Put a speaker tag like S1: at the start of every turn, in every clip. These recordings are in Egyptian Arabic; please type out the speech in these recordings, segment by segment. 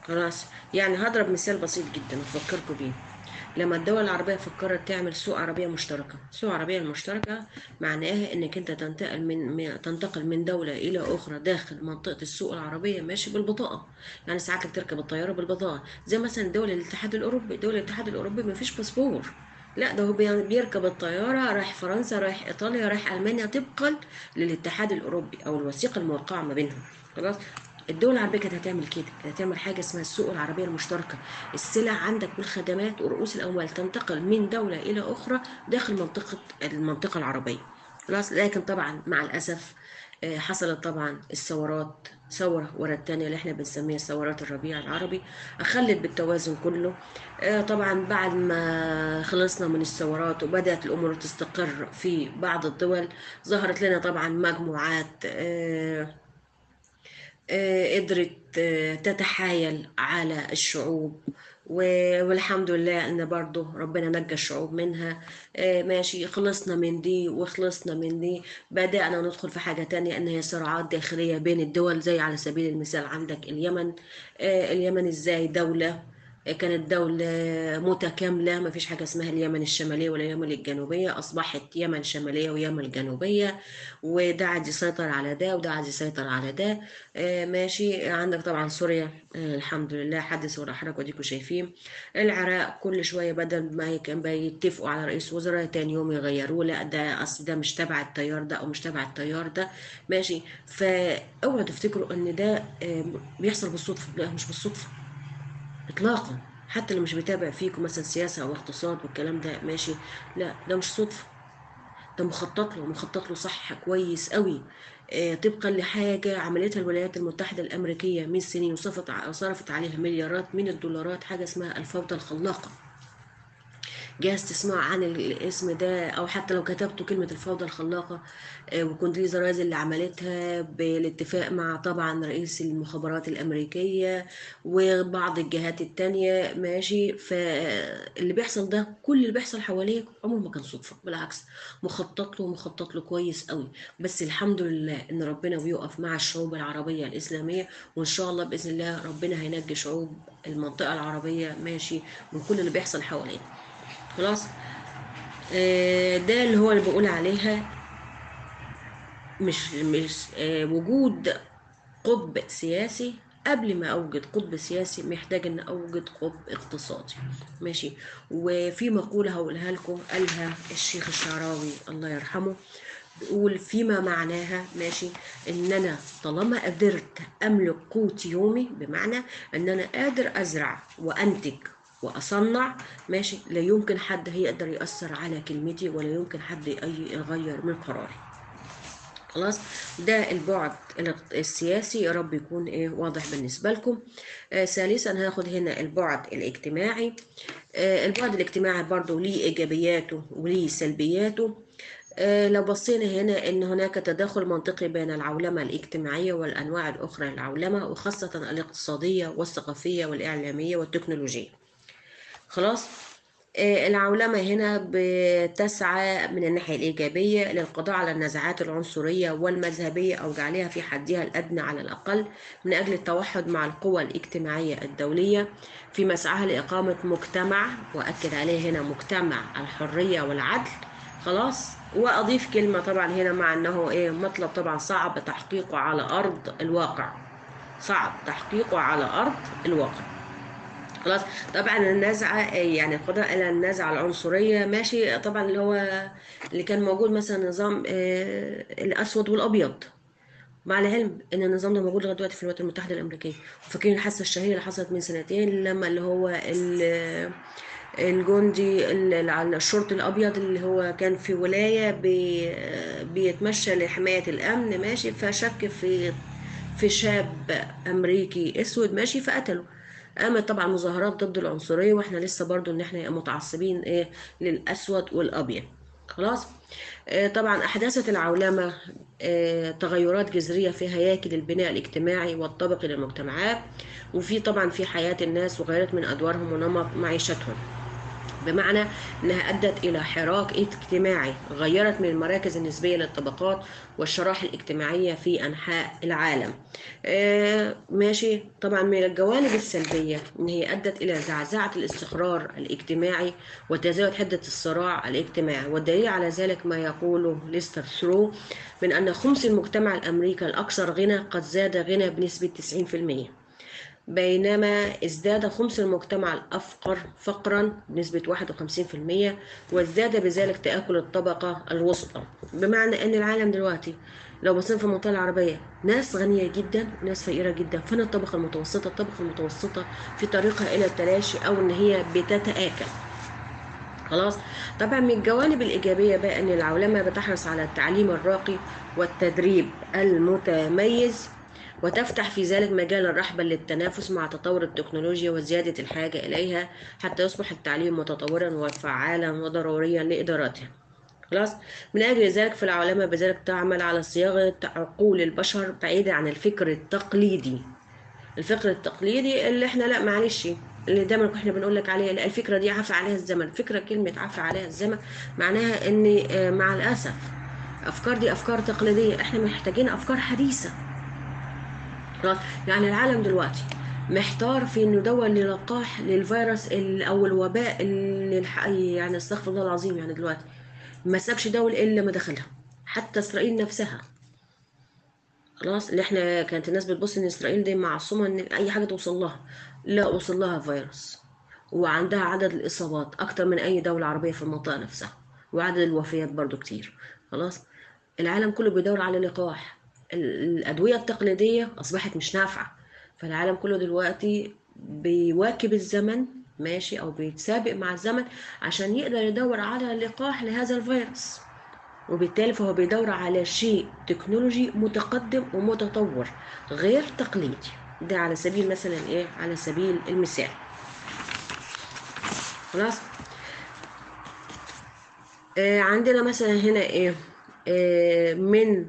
S1: خلاص يعني هضرب مثال بسيط جدا افكركم بيه لما الدول العربية فكرت تعمل سوق عربية مشتركة سوق عربية مشتركة معناها انك انت تنتقل من من- تنتقل من دولة الى اخرى داخل منطقة السوق العربية ماشي بالبطاقة يعني ساعات تركب الطيارة بالبطاقة زي مثلا دول الاتحاد الاوروبي دول الاتحاد الاوروبي ما فيش باسبور لا ده هو بي- بيركب الطيارة رايح فرنسا رايح ايطاليا رايح المانيا طبقا للاتحاد الاوروبي او الوثيقة الموقعة ما بينهم خلاص الدول العربية كانت هتعمل كده كانت هتعمل حاجة اسمها السوق العربية المشتركة السلع عندك والخدمات ورؤوس الأموال تنتقل من دولة إلى أخرى داخل منطقة المنطقة العربية خلاص لكن طبعا مع الأسف آه، حصلت طبعا الثورات ثورة ورا التانية اللي احنا بنسميها ثورات الربيع العربي أخلت بالتوازن كله آه، طبعا بعد ما خلصنا من الثورات وبدأت الأمور تستقر في بعض الدول ظهرت لنا طبعا مجموعات آه، آه، قدرت آه، تتحايل على الشعوب و- والحمد لله ان برضو ربنا نجى الشعوب منها آه، ماشي خلصنا من دي وخلصنا من دي بدأنا ندخل في حاجة تانية ان هي صراعات داخلية بين الدول زي على سبيل المثال عندك اليمن آه، اليمن ازاي دولة آه، كانت دولة متكاملة ما فيش حاجة اسمها اليمن الشمالية ولا اليمن الجنوبية أصبحت يمن شمالية ويمن جنوبية وده عايز يسيطر على ده وده عايز يسيطر على ده آه، ماشي عندك طبعا سوريا آه، الحمد لله حدث ولا حرج وديكوا شايفين العراق كل شويه بدل ما ي- كان بيتفقوا على رئيس وزراء تاني يوم يغيروه لا ده اصل ده مش تبع التيار ده او مش تبع التيار ده ماشي فاوعوا تفتكروا ان ده آه، بيحصل بالصدفه لا مش بالصدفه اطلاقا حتى اللي مش بيتابع فيكم مثلا سياسه او اقتصاد والكلام ده ماشي لا ده مش صدفه ده مخطط له مخطط له صح كويس قوي آه، طبقا لحاجة عملتها الولايات المتحدة الأمريكية من سنين وصرفت ع- وصرفت عليها مليارات من الدولارات حاجة اسمها الفوضى الخلاقة جاهز تسمع عن الاسم ده او حتى لو كتبتوا كلمة الفوضى الخلاقة آه، وكوندريزا رايز اللي عملتها بالاتفاق مع طبعا رئيس المخابرات الامريكية وبعض الجهات التانية ماشي فاللي بيحصل ده كل اللي بيحصل حواليك عمره ما كان صدفة بالعكس مخطط له مخطط له كويس قوي بس الحمد لله ان ربنا بيقف مع الشعوب العربية الاسلامية وان شاء الله باذن الله ربنا هينجي شعوب المنطقة العربية ماشي من كل اللي بيحصل حوالينا خلاص آه، ده اللي هو اللي بقول عليها مش مش آه، وجود قطب سياسي قبل ما اوجد قطب سياسي محتاج ان اوجد قطب اقتصادي ماشي وفي مقولة هقولها لكم قالها الشيخ الشعراوي الله يرحمه بيقول فيما معناها ماشي ان انا طالما قدرت املك قوت يومي بمعنى ان انا قادر ازرع وانتج واصنع ماشي لا يمكن حد هيقدر ياثر على كلمتي ولا يمكن حد ي- يغير من قراري خلاص ده البعد الاق- السياسي يا رب يكون ايه واضح بالنسبه لكم آه ثالثا هاخد هنا البعد الاجتماعي آه البعد الاجتماعي برضو ليه ايجابياته وليه سلبياته آه لو بصينا هنا ان هناك تداخل منطقي بين العولمه الاجتماعيه والانواع الاخرى للعولمه وخاصه الاقتصاديه والثقافيه والاعلاميه والتكنولوجيه خلاص آه، العولمة هنا بتسعى من الناحية الإيجابية للقضاء على النزاعات العنصرية والمذهبية أو جعلها في حدها الأدنى على الأقل من أجل التوحد مع القوى الاجتماعية الدولية في مسعاها لإقامة مجتمع وأكد عليه هنا مجتمع الحرية والعدل خلاص وأضيف كلمة طبعا هنا مع أنه إيه مطلب طبعا صعب تحقيقه على أرض الواقع صعب تحقيقه على أرض الواقع خلاص طبعا النزعة يعني القضاء على النزعة العنصرية ماشي طبعا اللي هو اللي كان موجود مثلا نظام آه، الأسود والأبيض مع العلم ان النظام ده موجود لغايه دلوقتي في الولايات المتحده الامريكيه وفاكرين الحادثه الشهيره اللي حصلت من سنتين لما اللي هو ال- الجندي ال- ال- الشرطي الابيض اللي هو كان في ولايه بي بيتمشى لحمايه الامن ماشي فشك في في شاب امريكي اسود ماشي فقتله قامت طبعا مظاهرات ضد العنصريه واحنا لسه برضو ان احنا متعصبين ايه للاسود والابيض خلاص آه، طبعا أحدثت العولمة آه، تغيرات جذرية في هياكل البناء الاجتماعي والطبقي للمجتمعات وفي طبعا في حياة الناس وغيرت من أدوارهم ونمط معيشتهم بمعنى انها ادت الى حراك اجتماعي غيرت من المراكز النسبيه للطبقات والشرائح الاجتماعيه في انحاء العالم آه ماشي طبعا من الجوانب السلبيه ان هي ادت الى زعزعه الاستقرار الاجتماعي وتزايد حده الصراع الاجتماعي والدليل على ذلك ما يقوله ليستر ثرو من ان خمس المجتمع الامريكي الاكثر غنى قد زاد غنى بنسبه 90% بينما ازداد خمس المجتمع الأفقر فقرا بنسبة 51% وازداد بذلك تآكل الطبقة الوسطى بمعنى أن العالم دلوقتي لو بصينا في المنطقة العربية ناس غنية جدا وناس فقيرة جدا فين الطبقة المتوسطة الطبقة المتوسطة في طريقها إلى التلاشي أو إن هي بتتآكل خلاص طبعا من الجوانب الإيجابية بقى أن العولمة بتحرص على التعليم الراقي والتدريب المتميز وتفتح في ذلك مجالا رحبا للتنافس مع تطور التكنولوجيا وزيادة الحاجة إليها حتى يصبح التعليم متطورا وفعالا وضروريا لإدارتها خلاص من أجل ذلك فالعلماء بذلك تعمل على صياغة عقول البشر بعيدة عن الفكر التقليدي الفكر التقليدي اللي احنا لا معلش اللي دايما احنا بنقول لك عليه لا الفكره دي عفى عليها الزمن فكره كلمه عفى عليها الزمن معناها ان مع الاسف افكار دي افكار تقليديه احنا محتاجين افكار حديثه يعني العالم دلوقتي محتار في انه دول للقاح للفيروس او الوباء اللي يعني استغفر الله العظيم يعني دلوقتي ما سابش دول الا ما دخلها حتى اسرائيل نفسها خلاص اللي احنا كانت الناس بتبص ان اسرائيل دي معصومه ان اي حاجه توصل لها لا وصل لها فيروس وعندها عدد الاصابات اكتر من اي دوله عربيه في المنطقه نفسها وعدد الوفيات برضو كتير خلاص العالم كله بيدور على لقاح الأدوية التقليدية أصبحت مش نافعة فالعالم كله دلوقتي بيواكب الزمن ماشي أو بيتسابق مع الزمن عشان يقدر يدور على لقاح لهذا الفيروس وبالتالي فهو بيدور على شيء تكنولوجي متقدم ومتطور غير تقليدي ده على سبيل مثلا ايه على سبيل المثال خلاص آه عندنا مثلا هنا ايه آه من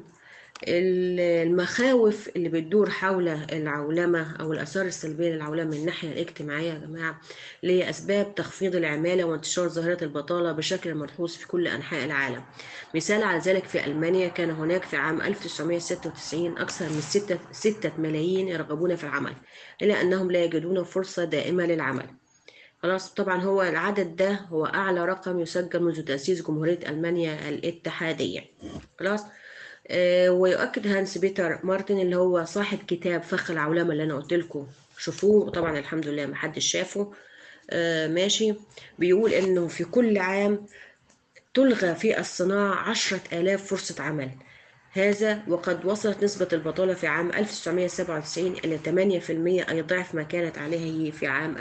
S1: المخاوف اللي بتدور حول العولمة أو الآثار السلبية للعولمة من الناحية الاجتماعية يا جماعة اللي هي أسباب تخفيض العمالة وانتشار ظاهرة البطالة بشكل ملحوظ في كل أنحاء العالم مثال على ذلك في ألمانيا كان هناك في عام 1996 أكثر من 6 ستة ملايين يرغبون في العمل إلا أنهم لا يجدون فرصة دائمة للعمل خلاص طبعا هو العدد ده هو أعلى رقم يسجل منذ تأسيس جمهورية ألمانيا الاتحادية خلاص ويؤكد هانس بيتر مارتن اللي هو صاحب كتاب فخ العولمة اللي أنا قلت لكم شوفوه طبعا الحمد لله محدش شافه ماشي بيقول إنه في كل عام تلغى في الصناعة عشرة آلاف فرصة عمل هذا وقد وصلت نسبة البطالة في عام 1997 إلى 8% أي ضعف ما كانت عليه في عام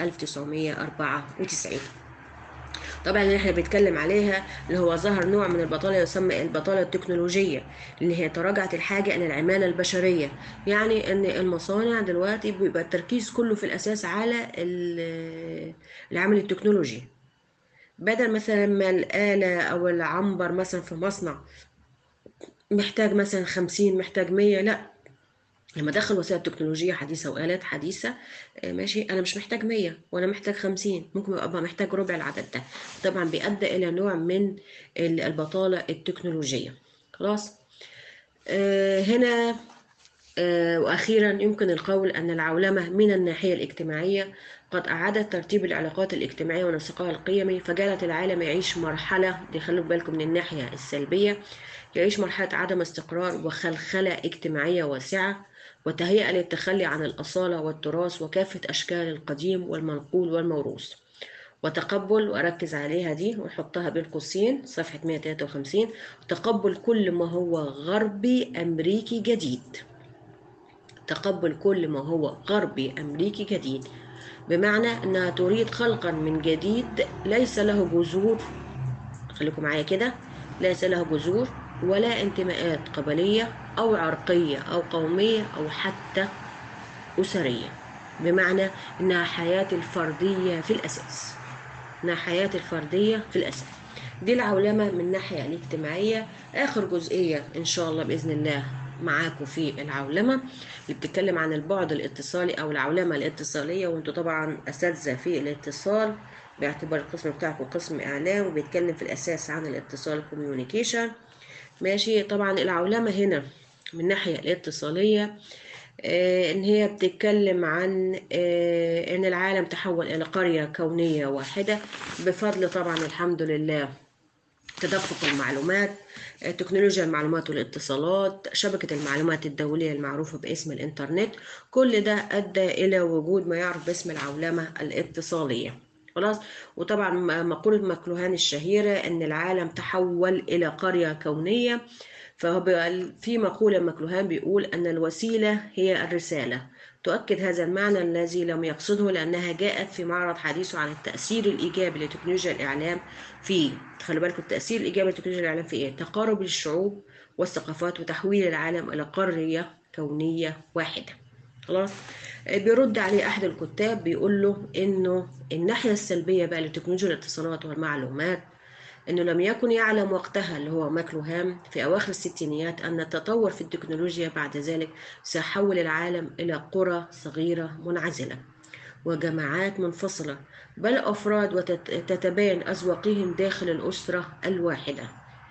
S1: 1994 طبعا اللي احنا بنتكلم عليها اللي هو ظهر نوع من البطالة يسمى البطالة التكنولوجية اللي هي تراجعت الحاجة إلى العمالة البشرية يعني إن المصانع دلوقتي بيبقى التركيز كله في الأساس على العمل التكنولوجي بدل مثلا ما الآلة أو العنبر مثلا في مصنع محتاج مثلا خمسين محتاج مية لا لما دخل وسائل تكنولوجية حديثة وآلات حديثة ماشي أنا مش محتاج مية وأنا محتاج خمسين ممكن أبقى محتاج ربع العدد ده طبعا بيؤدي إلى نوع من البطالة التكنولوجية خلاص آه هنا آه وأخيرا يمكن القول أن العولمة من الناحية الاجتماعية قد أعادت ترتيب العلاقات الاجتماعية ونسقها القيمي فجعلت العالم يعيش مرحلة دي خلوا بالكم من الناحية السلبية يعيش مرحلة عدم استقرار وخلخلة اجتماعية واسعة وتهيئة للتخلي عن الأصالة والتراث وكافة أشكال القديم والمنقول والموروث وتقبل وأركز عليها دي ونحطها بين قوسين صفحة 153 تقبل كل ما هو غربي أمريكي جديد تقبل كل ما هو غربي أمريكي جديد بمعنى أنها تريد خلقا من جديد ليس له جذور خليكم معايا كده ليس له جذور ولا انتماءات قبلية أو عرقية أو قومية أو حتى أسرية بمعنى إنها حياة الفردية في الأساس إنها حياة الفردية في الأساس دي العولمة من الناحية الاجتماعية آخر جزئية إن شاء الله بإذن الله معاكم في العولمة اللي بتتكلم عن البعد الاتصالي أو العولمة الاتصالية وانتوا طبعا أساتذة في الاتصال باعتبار القسم بتاعكم قسم إعلام وبيتكلم في الأساس عن الاتصال كوميونيكيشن ماشي طبعا العولمة هنا من الناحية الاتصالية آه، إن هي بتتكلم عن آه، إن العالم تحول إلى قرية كونية واحدة بفضل طبعا الحمد لله تدفق المعلومات آه، تكنولوجيا المعلومات والاتصالات شبكة المعلومات الدولية المعروفة باسم الإنترنت كل ده أدى إلى وجود ما يعرف باسم العولمة الاتصالية خلاص وطبعا م- مقولة ماكلوهان الشهيرة أن العالم تحول إلى قرية كونية فهو بيقول- في مقولة ماكلوهان بيقول أن الوسيلة هي الرسالة تؤكد هذا المعنى الذي لم يقصده لأنها جاءت في معرض حديثه عن التأثير الإيجابي لتكنولوجيا الإعلام في خلي بالكم التأثير الإيجابي لتكنولوجيا الإعلام في إيه؟ تقارب الشعوب والثقافات وتحويل العالم إلى قرية كونية واحدة خلاص بيرد عليه أحد الكتاب بيقول له إنه الناحية السلبية بقى لتكنولوجيا الاتصالات والمعلومات إنه لم يكن يعلم وقتها اللي هو ماكلوهام في أواخر الستينيات أن التطور في التكنولوجيا بعد ذلك سيحول العالم إلى قرى صغيرة منعزلة وجماعات منفصلة بل أفراد وتتباين أذواقهم داخل الأسرة الواحدة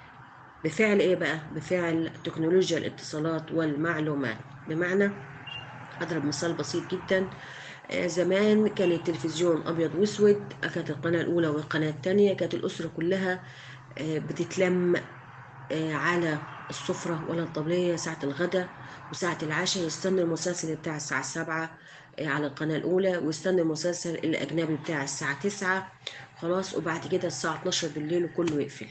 S1: بفعل إيه بقى؟ بفعل تكنولوجيا الاتصالات والمعلومات بمعنى أضرب مثال بسيط جدا آه، زمان كان التلفزيون أبيض وأسود كانت القناة الأولى والقناة الثانية كانت الأسرة كلها آه، بتتلم آه، على السفرة ولا الطبلية ساعة الغداء وساعة العشاء يستنى المسلسل بتاع الساعة السابعة آه، على القناة الأولى ويستنى المسلسل الأجنبي بتاع الساعة تسعة خلاص وبعد كده الساعة 12 بالليل وكله يقفل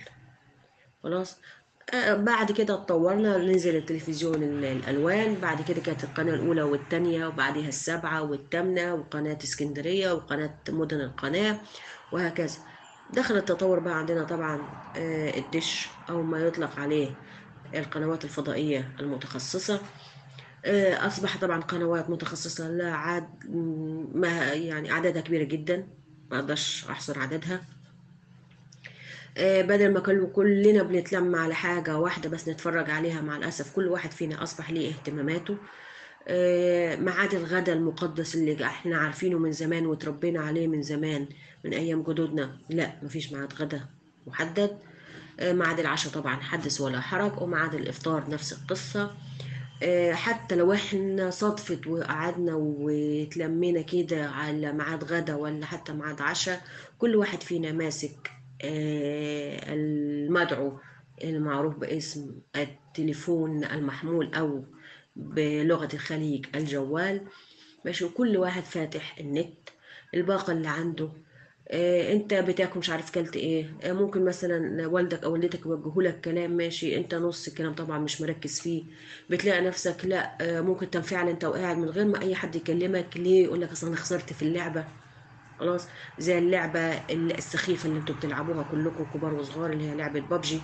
S1: خلاص آه، بعد كده اتطورنا نزل التلفزيون ال- الألوان بعد كده كانت القناة الأولى والتانية وبعدها السابعة والثامنة وقناة اسكندرية وقناة مدن القناة وهكذا دخل التطور بقى عندنا طبعا آه، الدش أو ما يطلق عليه القنوات الفضائية المتخصصة آه، أصبح طبعا قنوات متخصصة لا عاد م- ما يعني أعدادها كبيرة جدا ما أقدرش أحصر عددها آه، بدل ما كانوا كلنا بنتلم على حاجة واحدة بس نتفرج عليها مع الأسف كل واحد فينا أصبح ليه اهتماماته آه، ميعاد الغدا المقدس اللي احنا عارفينه من زمان وتربينا عليه من زمان من أيام جدودنا لا مفيش ميعاد غدا محدد آه، ميعاد العشاء طبعا حدث ولا حرج وميعاد الإفطار نفس القصة آه، حتى لو احنا صدفت وقعدنا وتلمينا كده على ميعاد غدا ولا حتى ميعاد عشاء كل واحد فينا ماسك آه، المدعو المعروف باسم التليفون المحمول أو بلغة الخليج الجوال ماشي وكل واحد فاتح النت الباقة اللي عنده آه، انت بتاكل مش عارف كلت ايه آه، ممكن مثلا والدك او والدتك يوجهوا لك كلام ماشي انت نص الكلام طبعا مش مركز فيه بتلاقي نفسك لا آه، ممكن تنفعل انت وقاعد من غير ما اي حد يكلمك ليه يقول لك اصل انا خسرت في اللعبه خلاص زي اللعبه السخيفه اللي انتوا بتلعبوها كلكم كبار وصغار اللي هي لعبه بابجي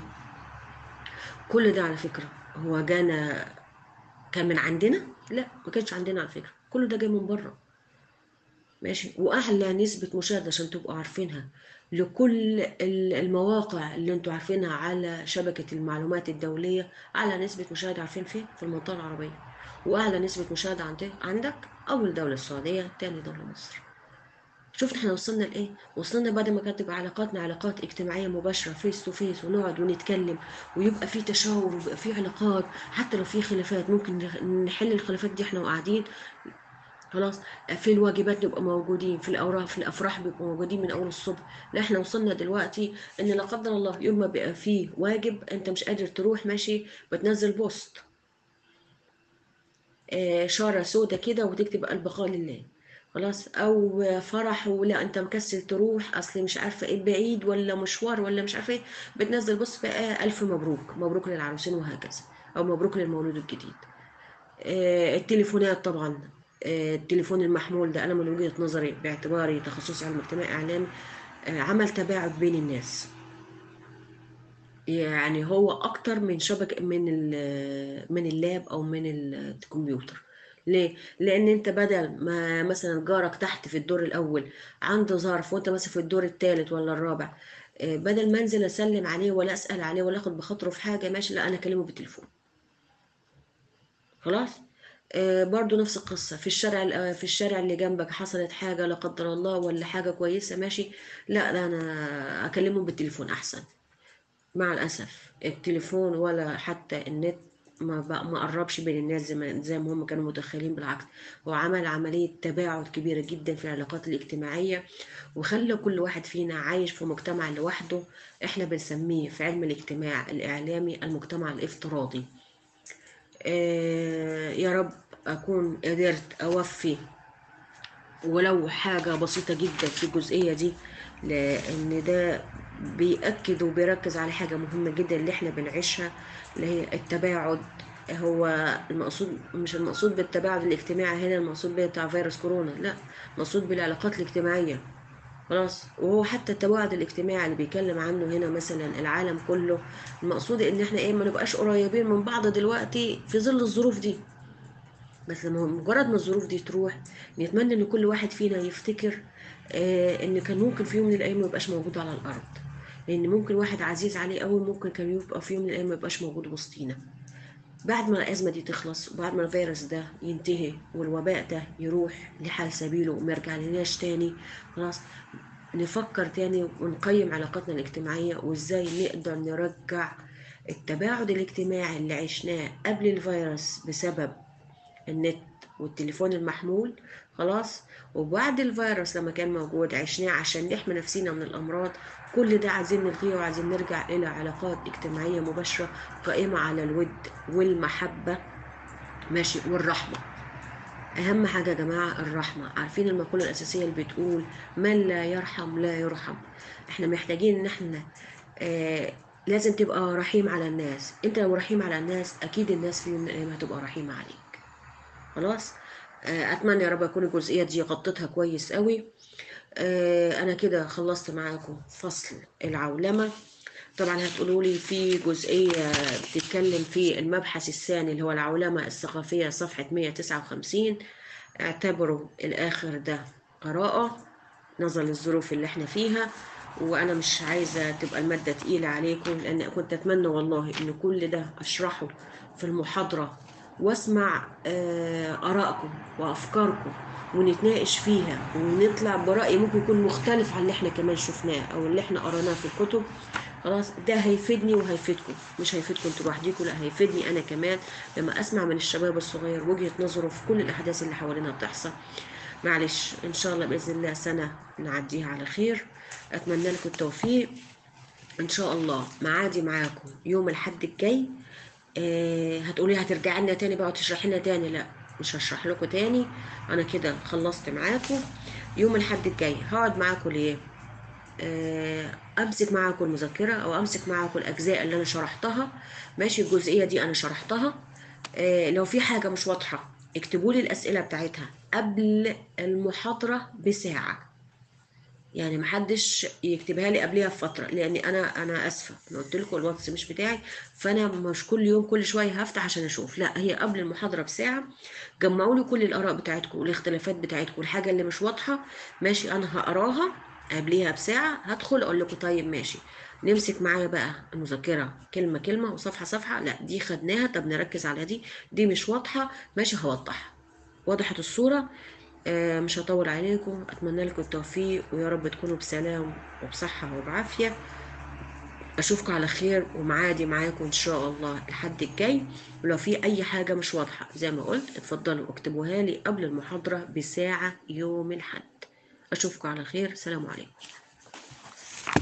S1: كل ده على فكره هو جانا كان من عندنا لا ما كانش عندنا على فكره كل ده جاي من بره ماشي واعلى نسبه مشاهده عشان تبقوا عارفينها لكل ال- المواقع اللي انتوا عارفينها على شبكه المعلومات الدوليه اعلى نسبه مشاهده عارفين فين في المنطقه العربيه واعلى نسبه مشاهده عند عندك اول دوله السعوديه تاني دوله مصر شفت احنا وصلنا لايه وصلنا بعد ما كانت تبقى علاقاتنا علاقات اجتماعيه مباشره فيس تو فيس ونقعد ونتكلم ويبقى في تشاور ويبقى في علاقات حتى لو في خلافات ممكن نخ- نحل الخلافات دي احنا وقاعدين خلاص في الواجبات نبقى موجودين في الاوراق في الافراح بيبقوا موجودين من اول الصبح لا احنا وصلنا دلوقتي ان لا قدر الله يوم ما بقى فيه واجب انت مش قادر تروح ماشي بتنزل بوست آه، شارة سودة كده وتكتب البقاء لله خلاص او فرح ولا انت مكسل تروح اصل مش عارفه ايه بعيد ولا مشوار ولا مش عارفه ايه بتنزل بص بقى الف مبروك مبروك للعروسين وهكذا او مبروك للمولود الجديد آه، التليفونات طبعا آه، التليفون المحمول ده انا من وجهة نظري باعتباري تخصصي علم اجتماع اعلامي آه، عمل تباعد بين الناس يعني هو اكتر من شبكه من ال- من اللاب او من الكمبيوتر ليه لان انت بدل ما مثلا جارك تحت في الدور الاول عنده ظرف وانت مثلا في الدور الثالث ولا الرابع آه، بدل ما انزل اسلم عليه ولا اسال عليه ولا اخد بخاطره في حاجه ماشي لا انا اكلمه بالتليفون خلاص آه برضو نفس القصة في الشارع ال- في الشارع اللي جنبك حصلت حاجة لا قدر الله ولا حاجة كويسة ماشي لا لا أنا أكلمهم بالتليفون أحسن مع الأسف التليفون ولا حتى النت ما بقى ما قربش بين الناس زي ما زي ما هم كانوا متخيلين بالعكس هو عمل عملية تباعد كبيرة جدا في العلاقات الاجتماعية وخلى كل واحد فينا عايش في مجتمع لوحده احنا بنسميه في علم الاجتماع الإعلامي المجتمع الافتراضي آه يا رب أكون قدرت أوفي ولو حاجة بسيطة جدا في الجزئية دي لأن ده بيأكد وبيركز على حاجة مهمة جدا اللي احنا بنعيشها اللي هي التباعد هو المقصود مش المقصود بالتباعد الاجتماعي هنا المقصود بيه بتاع فيروس كورونا لا المقصود بالعلاقات الاجتماعية خلاص وهو حتى التباعد الاجتماعي اللي بيتكلم عنه هنا مثلا العالم كله المقصود ان احنا ايه ما نبقاش قريبين من بعض دلوقتي في ظل الظروف دي بس لما مجرد ما الظروف دي تروح نتمنى ان كل واحد فينا يفتكر آه ان كان ممكن في يوم من الايام ما يبقاش موجود على الارض لان ممكن واحد عزيز عليه قوي ممكن كان يبقى في يوم من الايام ما يبقاش موجود وسطينا بعد ما الازمه دي تخلص وبعد ما الفيروس ده ينتهي والوباء ده يروح لحال سبيله وما يرجع لناش تاني خلاص نفكر تاني ونقيم علاقاتنا الاجتماعيه وازاي نقدر نرجع التباعد الاجتماعي اللي عشناه قبل الفيروس بسبب النت والتليفون المحمول خلاص وبعد الفيروس لما كان موجود عشناه عشان نحمي نفسينا من الأمراض كل ده عايزين نلغيه وعايزين نرجع إلى علاقات اجتماعية مباشرة قائمة على الود والمحبة ماشي والرحمة أهم حاجة يا جماعة الرحمة عارفين المقولة الأساسية اللي بتقول من لا يرحم لا يرحم احنا محتاجين إن احنا آه لازم تبقى رحيم على الناس انت لو رحيم على الناس أكيد الناس في يوم من الأيام هتبقى رحيمة عليك خلاص آه، اتمنى يا رب اكون الجزئيه دي غطيتها كويس قوي آه، انا كده خلصت معاكم فصل العولمه طبعا هتقولوا لي في جزئيه بتتكلم في المبحث الثاني اللي هو العولمه الثقافيه صفحه 159 اعتبروا الاخر ده قراءه نظرا للظروف اللي احنا فيها وانا مش عايزه تبقى الماده تقيله عليكم لان كنت اتمنى والله ان كل ده اشرحه في المحاضره واسمع آه، ارائكم وافكاركم ونتناقش فيها ونطلع براي ممكن يكون مختلف عن اللي احنا كمان شفناه او اللي احنا قريناه في الكتب خلاص ده هيفيدني وهيفيدكم مش هيفيدكم انتوا لوحديكم لا هيفيدني انا كمان لما اسمع من الشباب الصغير وجهه نظره في كل الاحداث اللي حوالينا بتحصل معلش ان شاء الله باذن الله سنه نعديها على خير اتمنى لكم التوفيق ان شاء الله معادي معاكم يوم الحد الجاي آه هتقولي هترجعي لنا تاني بقى وتشرحي لنا تاني لا مش هشرح لكم تاني انا كده خلصت معاكم يوم الحد الجاي هقعد معاكم ليه آه، امسك معاكم المذكره او امسك معاكم الاجزاء اللي انا شرحتها ماشي الجزئيه دي انا شرحتها آه، لو في حاجه مش واضحه اكتبوا لي الاسئله بتاعتها قبل المحاضره بساعه يعني محدش يكتبها لي قبلها بفتره لان انا انا اسفه انا قلت لكم الواتس مش بتاعي فانا مش كل يوم كل شويه هفتح عشان اشوف لا هي قبل المحاضره بساعه جمعوا لي كل الاراء بتاعتكم والاختلافات بتاعتكم والحاجه اللي مش واضحه ماشي انا هقراها قبليها بساعه هدخل اقول لكم طيب ماشي نمسك معايا بقى المذكره كلمه كلمه وصفحه صفحه لا دي خدناها طب نركز على دي دي مش واضحه ماشي هوضحها وضحت الصوره آه، مش هطول عليكم اتمنى لكم التوفيق ويا رب تكونوا بسلام وبصحه وبعافيه اشوفكم على خير ومعادي معاكم ان شاء الله الحد الجاي ولو في اي حاجه مش واضحه زي ما قلت اتفضلوا اكتبوها لي قبل المحاضره بساعه يوم الحد اشوفكم على خير سلام عليكم